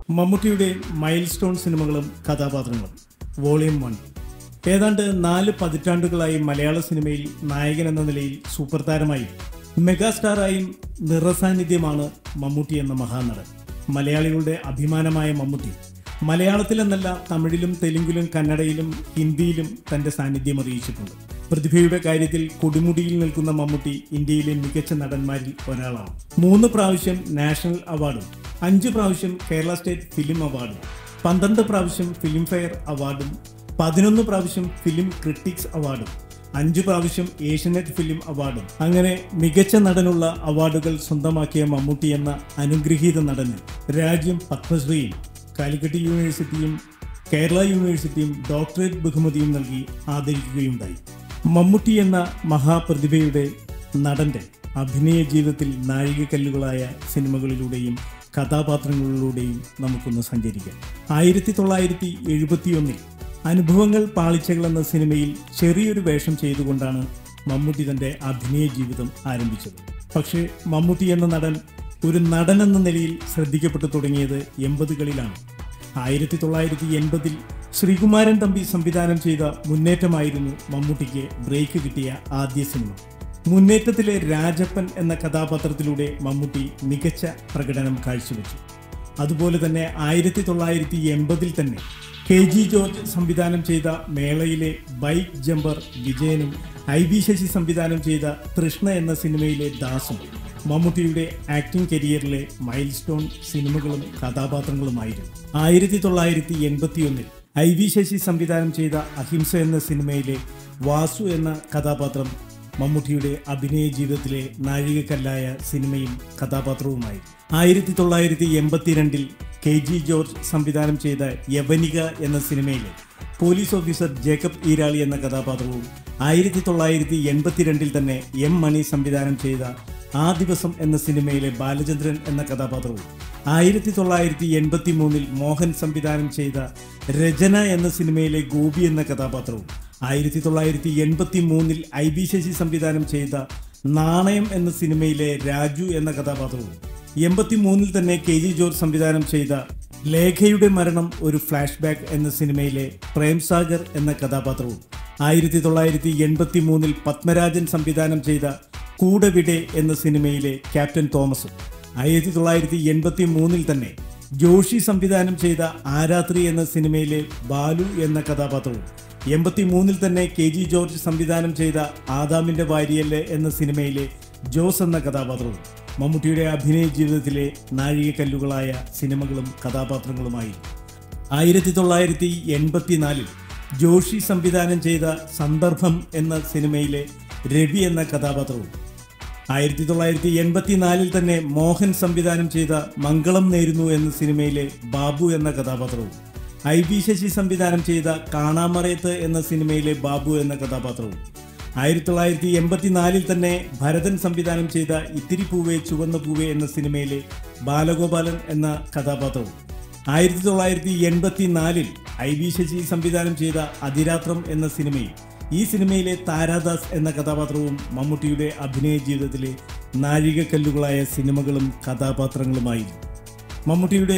മമ്മൂട്ടിയുടെ mile stone സിനിമകളും കഥാപാത്രങ്ങളും വോളിയം വൺ ഏതാണ്ട് നാല് പതിറ്റാണ്ടുകളായി മലയാള സിനിമയിൽ നായകൻ എന്ന നിലയിൽ സൂപ്പർ താരമായും മെഗാസ്റ്റാറായും നിറസാന്നിധ്യമാണ് മമ്മൂട്ടി എന്ന മഹാനടൻ മലയാളികളുടെ അഭിമാനമായ മമ്മൂട്ടി മലയാളത്തിലെന്നല്ല തമിഴിലും തെലുങ്കിലും കന്നഡയിലും ഹിന്ദിയിലും തന്റെ സാന്നിധ്യം അറിയിച്ചിട്ടുണ്ട് പ്രതിഭയുടെ കാര്യത്തിൽ കൊടുമുടിയിൽ നിൽക്കുന്ന മമ്മൂട്ടി ഇന്ത്യയിലെ മികച്ച നടന്മാരിൽ ഒരാളാണ് മൂന്ന് പ്രാവശ്യം നാഷണൽ അവാർഡും അഞ്ച് പ്രാവശ്യം കേരള സ്റ്റേറ്റ് ഫിലിം അവാർഡും പന്ത്രണ്ട് പ്രാവശ്യം ഫിലിം ഫെയർ അവാർഡും പതിനൊന്ന് പ്രാവശ്യം ഫിലിം ക്രിട്ടിക്സ് അവാർഡും അഞ്ചു പ്രാവശ്യം ഏഷ്യനെറ്റ് ഫിലിം അവാർഡും അങ്ങനെ മികച്ച നടനുള്ള അവാർഡുകൾ സ്വന്തമാക്കിയ മമ്മൂട്ടി എന്ന അനുഗ്രഹീത നടന് രാജ്യം പത്മശ്രീയും കാലിക്കറ്റ് യൂണിവേഴ്സിറ്റിയും കേരള യൂണിവേഴ്സിറ്റിയും ഡോക്ടറേറ്റ് ബഹുമതിയും നൽകി ആദരിക്കുകയുണ്ടായി മമ്മൂട്ടി എന്ന മഹാപ്രതിഭയുടെ നടന്റെ അഭിനയ ജീവിതത്തിൽ നാഴികക്കല്ലുകളായ സിനിമകളിലൂടെയും കഥാപാത്രങ്ങളിലൂടെയും നമുക്കൊന്ന് സഞ്ചരിക്കാം ആയിരത്തി തൊള്ളായിരത്തി എഴുപത്തിയൊന്നിൽ അനുഭവങ്ങൾ പാളിച്ചകൾ എന്ന സിനിമയിൽ ചെറിയൊരു വേഷം ചെയ്തുകൊണ്ടാണ് മമ്മൂട്ടി തന്റെ അഭിനയ ജീവിതം ആരംഭിച്ചത് പക്ഷേ മമ്മൂട്ടി എന്ന നടൻ ഒരു നടൻ എന്ന നിലയിൽ ശ്രദ്ധിക്കപ്പെട്ടു തുടങ്ങിയത് എൺപതുകളിലാണ് ആയിരത്തി തൊള്ളായിരത്തി എൺപതിൽ ശ്രീകുമാരൻ തമ്പി സംവിധാനം ചെയ്ത മുന്നേറ്റമായിരുന്നു മമ്മൂട്ടിക്ക് ബ്രേക്ക് കിട്ടിയ ആദ്യ സിനിമ മുന്നേറ്റത്തിലെ രാജപ്പൻ എന്ന കഥാപാത്രത്തിലൂടെ മമ്മൂട്ടി മികച്ച പ്രകടനം കാഴ്ചവെച്ചു അതുപോലെ തന്നെ ആയിരത്തി തൊള്ളായിരത്തി എൺപതിൽ തന്നെ കെ ജി ജോർജ് സംവിധാനം ചെയ്ത മേളയിലെ ബൈക്ക് ജമ്പർ വിജയനും ഐ ബി ശശി സംവിധാനം ചെയ്ത തൃഷ്ണ എന്ന സിനിമയിലെ ദാസും മമ്മൂട്ടിയുടെ ആക്ടിംഗ് കരിയറിലെ മൈൽ സ്റ്റോൺ സിനിമകളും കഥാപാത്രങ്ങളുമായിരുന്നു ആയിരത്തി തൊള്ളായിരത്തി എൺപത്തിയൊന്നിൽ ഐ വി ശശി സംവിധാനം ചെയ്ത അഹിംസ എന്ന സിനിമയിലെ വാസു എന്ന കഥാപാത്രം മമ്മൂട്ടിയുടെ അഭിനയ ജീവിതത്തിലെ നാഴികക്കല്ലായ സിനിമയും കഥാപാത്രവുമായി ആയിരത്തി തൊള്ളായിരത്തി എൺപത്തിരണ്ടിൽ കെ ജി ജോർജ് സംവിധാനം ചെയ്ത യവനിക എന്ന സിനിമയിലെ പോലീസ് ഓഫീസർ ജേക്കബ് ഈരാളി എന്ന കഥാപാത്രവും ആയിരത്തി തൊള്ളായിരത്തി എൺപത്തിരണ്ടിൽ തന്നെ എം മണി സംവിധാനം ചെയ്ത ആ ദിവസം എന്ന സിനിമയിലെ ബാലചന്ദ്രൻ എന്ന കഥാപാത്രവും ആയിരത്തി തൊള്ളായിരത്തി എൺപത്തി മൂന്നിൽ മോഹൻ സംവിധാനം ചെയ്ത രചന എന്ന സിനിമയിലെ ഗോപി എന്ന കഥാപാത്രവും ആയിരത്തി തൊള്ളായിരത്തി എൺപത്തി മൂന്നിൽ ഐ ബി ശശി സംവിധാനം ചെയ്ത നാണയം എന്ന സിനിമയിലെ രാജു എന്ന കഥാപാത്രവും എൺപത്തി മൂന്നിൽ തന്നെ കെ ജി ജോർജ് സംവിധാനം ചെയ്ത ലേഖയുടെ മരണം ഒരു ഫ്ലാഷ് ബാക്ക് എന്ന സിനിമയിലെ പ്രേംസാഗർ എന്ന കഥാപാത്രവും ആയിരത്തി തൊള്ളായിരത്തി എൺപത്തി മൂന്നിൽ പത്മരാജൻ സംവിധാനം ചെയ്ത കൂടവിടെ എന്ന സിനിമയിലെ ക്യാപ്റ്റൻ തോമസും ആയിരത്തി തൊള്ളായിരത്തി എൺപത്തി മൂന്നിൽ തന്നെ ജോഷി സംവിധാനം ചെയ്ത ആരാത്രി എന്ന സിനിമയിലെ ബാലു എന്ന കഥാപാത്രവും എൺപത്തി മൂന്നിൽ തന്നെ കെ ജി ജോർജ് സംവിധാനം ചെയ്ത ആദാമിന്റെ വാരിയല് എന്ന സിനിമയിലെ ജോസ് എന്ന കഥാപാത്രവും മമ്മൂട്ടിയുടെ അഭിനയ ജീവിതത്തിലെ നാഴികക്കല്ലുകളായ സിനിമകളും കഥാപാത്രങ്ങളുമായി ആയിരത്തി തൊള്ളായിരത്തി എൺപത്തിനാലിൽ ജോഷി സംവിധാനം ചെയ്ത സന്ദർഭം എന്ന സിനിമയിലെ രവി എന്ന കഥാപാത്രവും ആയിരത്തി തൊള്ളായിരത്തി എൺപത്തിനാലിൽ തന്നെ മോഹൻ സംവിധാനം ചെയ്ത മംഗളം നേരുന്നു എന്ന സിനിമയിലെ ബാബു എന്ന കഥാപാത്രവും ഐ ബി ശശി സംവിധാനം ചെയ്ത കാണാമറയത്ത് എന്ന സിനിമയിലെ ബാബു എന്ന കഥാപാത്രവും ആയിരത്തി തൊള്ളായിരത്തി എൺപത്തിനാലിൽ തന്നെ ഭരതൻ സംവിധാനം ചെയ്ത ഇത്തിരി പൂവേ ചുവന്ന പൂവേ എന്ന സിനിമയിലെ ബാലഗോപാലൻ എന്ന കഥാപാത്രവും ആയിരത്തി തൊള്ളായിരത്തി എൺപത്തി നാലിൽ ഐ വി ശശി സംവിധാനം ചെയ്ത അതിരാത്രം എന്ന സിനിമയിൽ ഈ സിനിമയിലെ താരാദാസ് എന്ന കഥാപാത്രവും മമ്മൂട്ടിയുടെ അഭിനയ ജീവിതത്തിലെ നാഴികക്കല്ലുകളായ സിനിമകളും കഥാപാത്രങ്ങളുമായിരുന്നു മമ്മൂട്ടിയുടെ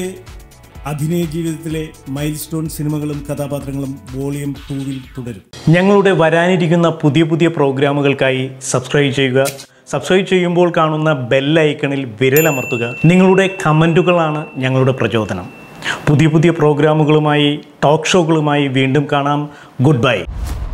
അഭിനയ ജീവിതത്തിലെ മൈൽ സ്റ്റോൺ സിനിമകളും കഥാപാത്രങ്ങളും വോളിയം ടൂവിൽ തുടരും ഞങ്ങളുടെ വരാനിരിക്കുന്ന പുതിയ പുതിയ പ്രോഗ്രാമുകൾക്കായി സബ്സ്ക്രൈബ് ചെയ്യുക സബ്സ്ക്രൈബ് ചെയ്യുമ്പോൾ കാണുന്ന ബെൽ ഐക്കണിൽ വിരലമർത്തുക നിങ്ങളുടെ കമൻറ്റുകളാണ് ഞങ്ങളുടെ പ്രചോദനം പുതിയ പുതിയ പ്രോഗ്രാമുകളുമായി ടോക്ക് ഷോകളുമായി വീണ്ടും കാണാം ഗുഡ് ബൈ